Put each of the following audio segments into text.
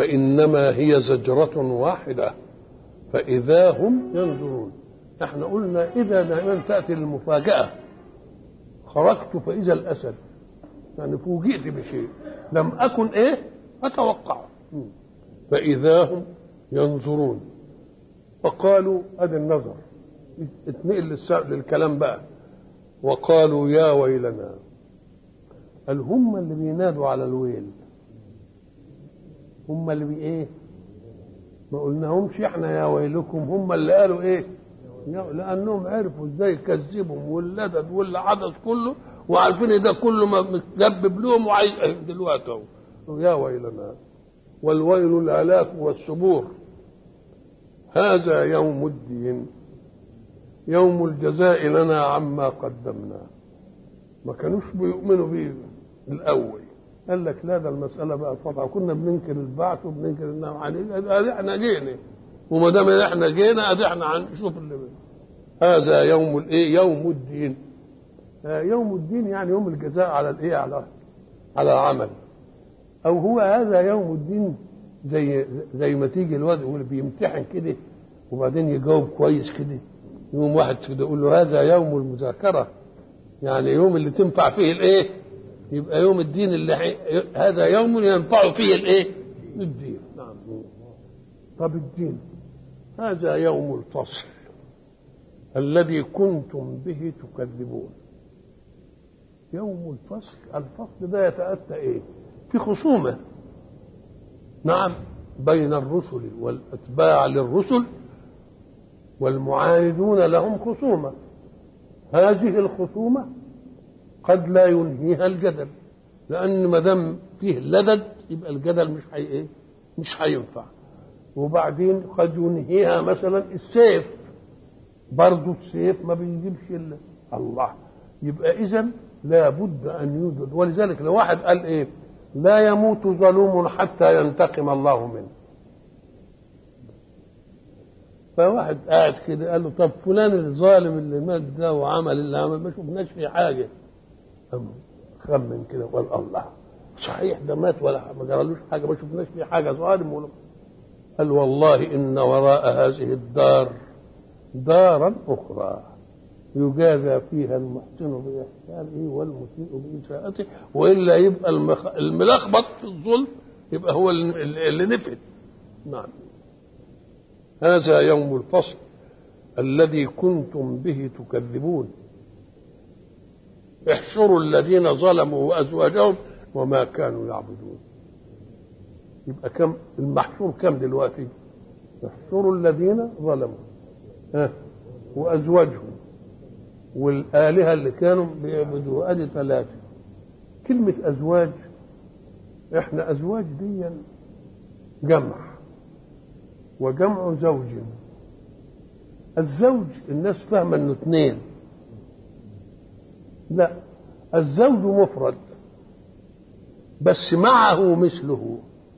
فإنما هي زجرة واحدة فإذا هم ينظرون احنا قلنا إذا دائما تأتي المفاجأة خرجت فإذا الأسد يعني فوجئت بشيء لم أكن إيه أتوقع فإذا هم ينظرون فقالوا أدي النظر اتنقل للكلام بقى وقالوا يا ويلنا قال هم اللي بينادوا على الويل هم اللي بي ايه ما قلناهمش احنا يا ويلكم هم اللي قالوا ايه لانهم عرفوا ازاي يكذبهم واللدد واللي حدث كله وعارفين ده كله متدبب لهم وعايز دلوقتي اهو يا ويلنا والويل الهلاك والسبور هذا يوم الدين يوم الجزاء لنا عما قدمنا ما كانوش بيؤمنوا بيه الاول قال لك لا ده المساله بقى طبعا كنا بننكر البعث وبننكر النعم عليه ادي احنا جينا وما دام احنا جينا ادي احنا هنشوف اللي بيه. هذا يوم الايه يوم الدين يوم الدين يعني يوم الجزاء على الايه على على العمل او هو هذا يوم الدين زي زي ما تيجي الواد اللي بيمتحن كده وبعدين يجاوب كويس كده يوم واحد كده يقول له هذا يوم المذاكره يعني يوم اللي تنفع فيه الايه يبقى يوم الدين اللي حي... هذا يوم ينفع فيه الايه الدين نعم طب الدين هذا يوم الفصل الذي كنتم به تكذبون يوم الفصل الفصل ده يتأتى ايه في خصومة نعم بين الرسل والأتباع للرسل والمعاندون لهم خصومة هذه الخصومة قد لا ينهيها الجدل لأن ما دام فيه لدد يبقى الجدل مش حي ايه مش هينفع وبعدين قد ينهيها مثلا السيف برضه السيف ما بيجيبش الا الله يبقى اذا لابد ان يوجد ولذلك لو واحد قال ايه لا يموت ظلوم حتى ينتقم الله منه فواحد قاعد كده قال له طب فلان الظالم اللي مات ده وعمل اللي عمل ما شفناش فيه حاجه خمن كده وقال الله صحيح ده مات ولا ما جرالوش حاجه ما شفناش فيه حاجه ظالم ولا قال والله ان وراء هذه الدار دارا اخرى يجازى فيها المحسن بإحسانه والمسيء بإساءته وإلا يبقى المخ... الملخبط في الظلم يبقى هو اللي نفد نعم هذا يوم الفصل الذي كنتم به تكذبون احشروا الذين ظلموا وأزواجهم وما كانوا يعبدون يبقى كم المحشور كم دلوقتي احشروا الذين ظلموا ها وأزواجهم والآلهة اللي كانوا بيعبدوها أدي ثلاثة كلمة أزواج إحنا أزواج دي جمع وجمع زوج الزوج الناس فاهمة إنه اثنين لا الزوج مفرد بس معه مثله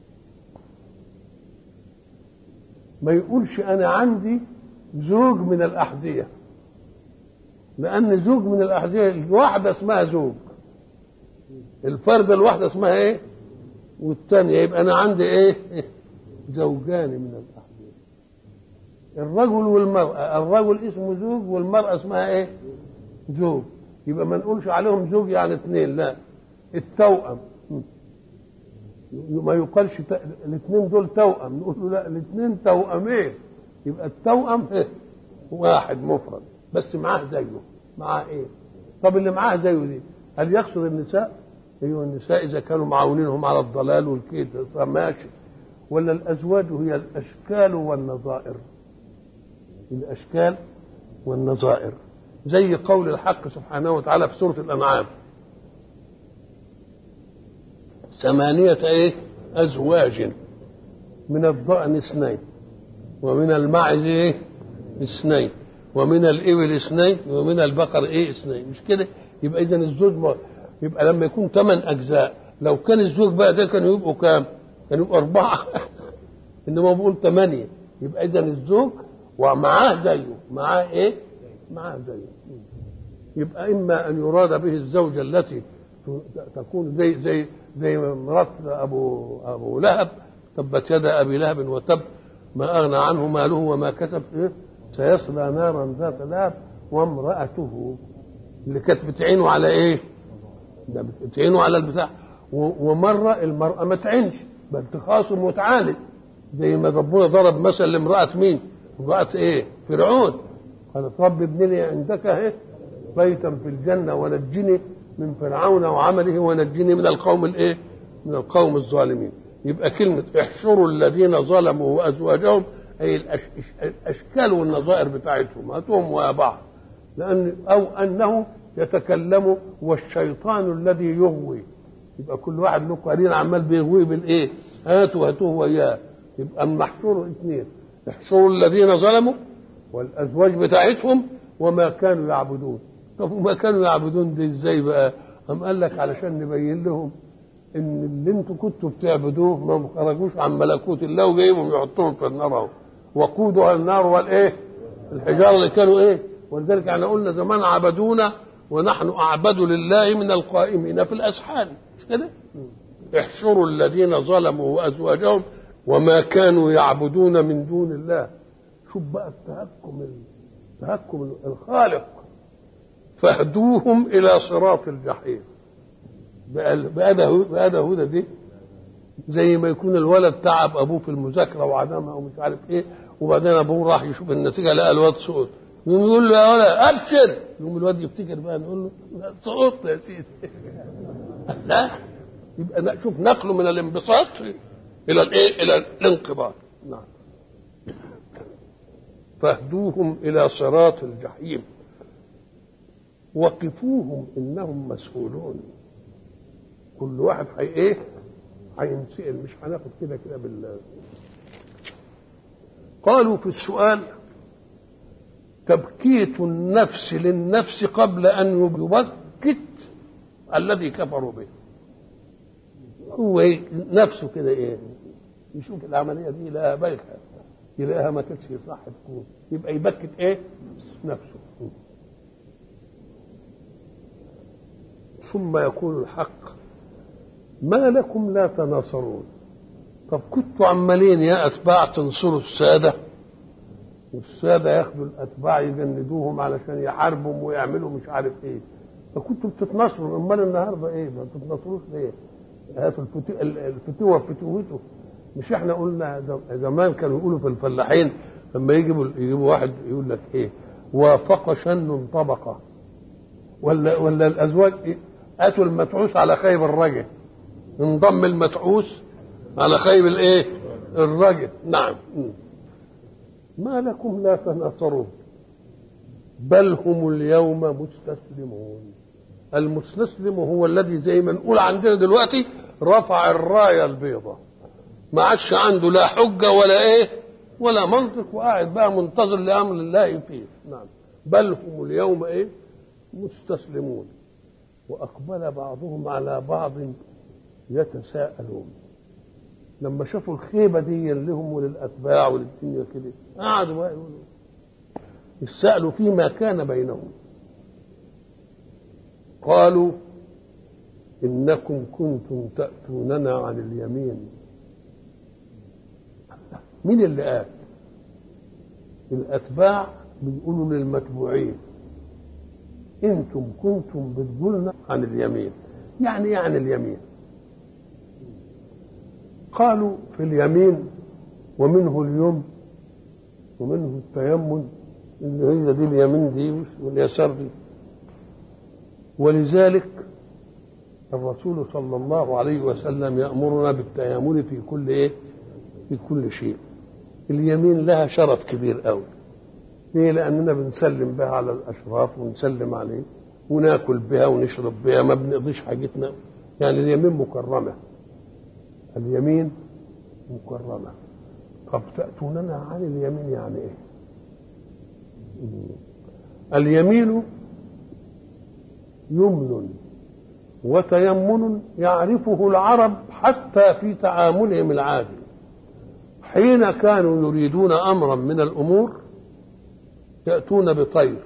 ما يقولش أنا عندي زوج من الأحذية لأن زوج من الأحذية الواحدة اسمها زوج الفردة الواحدة اسمها إيه؟ والثانية يبقى أنا عندي إيه؟ زوجان من الأحذية الرجل والمرأة الرجل اسمه زوج والمرأة اسمها إيه؟ زوج يبقى ما نقولش عليهم زوج يعني اثنين لا التوأم ما يقالش الاثنين دول توأم نقول له لا الاثنين توأمين يبقى التوأم واحد مفرد بس معاه زيه معاه ايه طب اللي معاه زيه دي هل يقصد النساء ايوه النساء اذا كانوا معاونينهم على الضلال والكيد فماشي ولا الازواج هي الاشكال والنظائر الاشكال والنظائر زي قول الحق سبحانه وتعالى في سوره الانعام ثمانية ايه ازواج من الضأن اثنين ومن المعز ايه اثنين ومن الإبل اثنين ومن البقر ايه اثنين مش كده يبقى اذا الزوج ما يبقى لما يكون ثمان اجزاء لو كان الزوج بقى ده كانوا يبقوا كام كانوا يبقوا اربعه انما بقول ثمانيه يبقى اذا الزوج ومعاه زيه معاه ايه معاه زيه يبقى اما ان يراد به الزوجه التي تكون زي زي زي مرات ابو ابو لهب تبت يد ابي لهب وتب ما اغنى عنه ماله وما كسب إيه؟ سيصلى نارا ذات لهب وامراته اللي كانت بتعينه على ايه؟ ده بتعينه على البتاع ومره المراه ما تعينش بل تخاصم وتعاند زي ما ربنا ضرب مثل لامراه مين؟ امراه ايه؟ فرعون قالت رب ابن لي عندك ايه؟ بيتا في الجنه ونجني من فرعون وعمله ونجني من القوم الايه؟ من القوم الظالمين يبقى كلمة احشروا الذين ظلموا وأزواجهم أي الأشكال والنظائر بتاعتهم هاتوهم ويا بعض لأن أو أنه يتكلم والشيطان الذي يغوي يبقى كل واحد له قرين عمال بيغوي بالإيه؟ هاتوا هاتوه وياه يبقى محشور اثنين احشروا الذين ظلموا والأزواج بتاعتهم وما كانوا يعبدون طب وما كانوا يعبدون دي ازاي بقى؟ أم قال لك علشان نبين لهم ان اللي انتوا كنتوا بتعبدوه ما خرجوش عن ملكوت الله وجايبهم يحطوهم في النار اهو وقودها النار والايه؟ الحجاره اللي كانوا ايه؟ ولذلك احنا قلنا زمان عبدونا ونحن اعبد لله من القائمين في الاسحار مش كده؟ احشروا الذين ظلموا وازواجهم وما كانوا يعبدون من دون الله شوف بقى التهكم التهكم الخالق فاهدوهم الى صراط الجحيم بقى ده هدى دي زي ما يكون الولد تعب ابوه في المذاكره وعدمها ومش عارف ايه وبعدين ابوه راح يشوف النتيجه لقى الواد سقط يقوم يقول له يا ولد ابشر يقوم الواد يفتكر بقى نقول له سقطت يا سيدي لا يبقى شوف نقله من الانبساط الى الايه الى الانقباض نعم فاهدوهم الى صراط الجحيم وقفوهم انهم مسؤولون كل واحد حي ايه هينسأل مش هناخد كده كده بال قالوا في السؤال تبكيت النفس للنفس قبل ان يبكت الذي كفروا به هو إيه؟ نفسه كده ايه يشوف العمليه دي لها بايخه يلاقيها ما كانتش صح تكون يبقى يبكت ايه نفسه ثم يقول الحق ما لكم لا تناصرون طب كنتوا عمالين يا اتباع تنصروا الساده والساده ياخدوا الاتباع يجندوهم علشان يحاربهم ويعملوا مش عارف ايه فكنتوا بتتنصروا امال النهارده ايه ما بتتنصروش ليه؟ هاتوا الفتوه فتوته مش احنا قلنا زمان كانوا يقولوا في الفلاحين لما يجيبوا يجيبوا واحد يقول لك ايه وافق شن طبقه ولا ولا الازواج اتوا المتعوس على خيب الرجل انضم المتعوس على خيب الايه الرجل نعم ما لكم لا تناصرون بل هم اليوم مستسلمون المستسلم هو الذي زي ما نقول عندنا دلوقتي رفع الرايه البيضاء ما عادش عنده لا حجه ولا ايه ولا منطق وقاعد بقى منتظر لامر الله فيه نعم بل هم اليوم ايه مستسلمون واقبل بعضهم على بعض يتساءلون لما شافوا الخيبة دي لهم وللأتباع وللدنيا كده قعدوا بقى يقولوا يتساءلوا فيما كان بينهم قالوا إنكم كنتم تأتوننا عن اليمين مين اللي قال الأتباع بيقولوا للمتبوعين انتم كنتم بتقولنا عن اليمين يعني يعني اليمين قالوا في اليمين ومنه اليوم ومنه التيمم اللي هي دي اليمين دي واليسار دي ولذلك الرسول صلى الله عليه وسلم يأمرنا بالتيامن في كل ايه؟ في كل شيء. اليمين لها شرف كبير قوي. ليه؟ لأننا بنسلم بها على الأشراف ونسلم عليه وناكل بها ونشرب بها ما بنقضيش حاجتنا يعني اليمين مكرمة. اليمين مكرمة. طب تأتوننا عن اليمين يعني ايه؟ اليمين يمن وتيمن يعرفه العرب حتى في تعاملهم العادي حين كانوا يريدون امرا من الامور ياتون بطير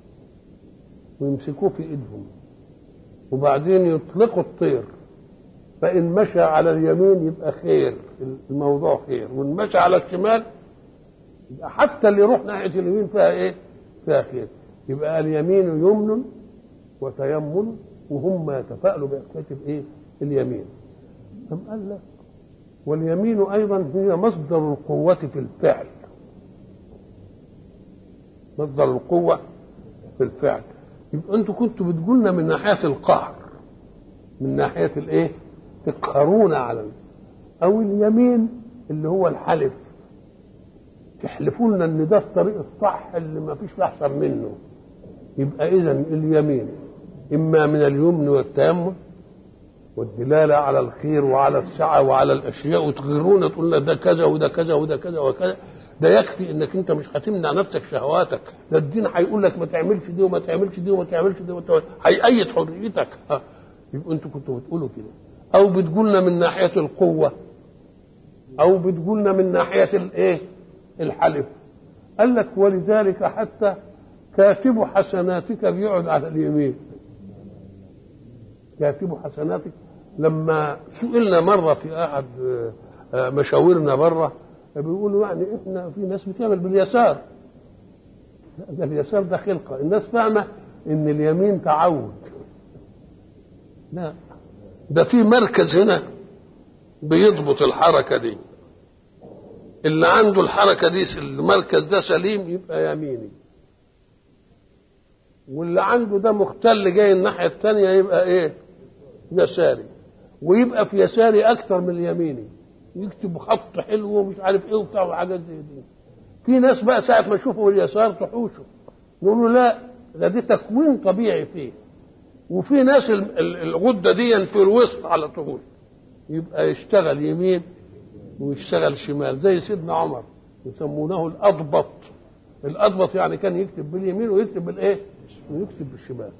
ويمسكوه في ايدهم وبعدين يطلقوا الطير فإن مشى على اليمين يبقى خير الموضوع خير وإن مشى على الشمال يبقى حتى اللي يروح ناحية اليمين فيها إيه؟ فيها خير يبقى اليمين يمن وتيمن وهم يتفائلوا بحكاية الإيه؟ اليمين أم قال لك واليمين أيضا هي مصدر القوة في الفعل مصدر القوة في الفعل يبقى أنتوا كنتوا بتقولنا من ناحية القهر من ناحية الإيه؟ تقهرون على أو اليمين اللي هو الحلف تحلفوا لنا ان ده الطريق الصح اللي ما فيش احسن منه يبقى اذا اليمين اما من اليمن والتيمم والدلاله على الخير وعلى السعه وعلى الاشياء وتغيرونا تقول لنا ده كذا وده كذا وده كذا وكذا ده يكفي انك انت مش هتمنع نفسك شهواتك ده الدين هيقول لك ما تعملش دي وما تعملش دي وما تعملش دي هيأيد حريتك ها يبقى انتوا كنتوا بتقولوا كده او بتقولنا من ناحيه القوه او بتقولنا من ناحيه الايه الحلف قال لك ولذلك حتى كاتب حسناتك بيقعد على اليمين كاتب حسناتك لما سئلنا مره في احد مشاورنا بره بيقولوا يعني احنا في ناس بتعمل باليسار لا ده اليسار ده خلقه الناس فاهمه ان اليمين تعود لا ده في مركز هنا بيضبط الحركه دي اللي عنده الحركه دي المركز ده سليم يبقى يميني واللي عنده ده مختل جاي الناحيه الثانيه يبقى ايه يساري ويبقى في يساري اكثر من اليميني يكتب خط حلو ومش عارف ايه وبتاع وحاجات زي دي في ناس بقى ساعه ما يشوفوا اليسار تحوشه يقولوا لا ده دي تكوين طبيعي فيه وفي ناس الغده دي في الوسط على طول يبقى يشتغل يمين ويشتغل شمال زي سيدنا عمر يسمونه الأضبط الأضبط يعني كان يكتب باليمين ويكتب بالإيه؟ ويكتب بالشمال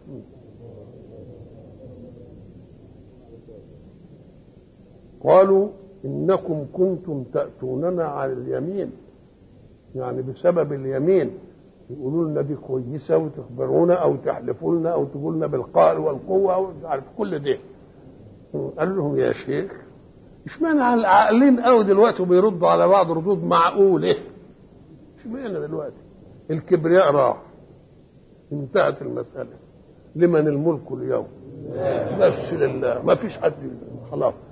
قالوا إنكم كنتم تأتوننا على اليمين يعني بسبب اليمين يقولوا لنا دي كويسة وتخبرونا أو تحلفوا لنا أو تقول لنا بالقهر والقوة أو مش عارف كل ده قال لهم يا شيخ اشمعنى على العاقلين قوي دلوقتي وبيردوا على بعض ردود معقوله اشمعنى دلوقتي الكبرياء راح انتهت المساله لمن الملك اليوم بس لله ما فيش حد خلاص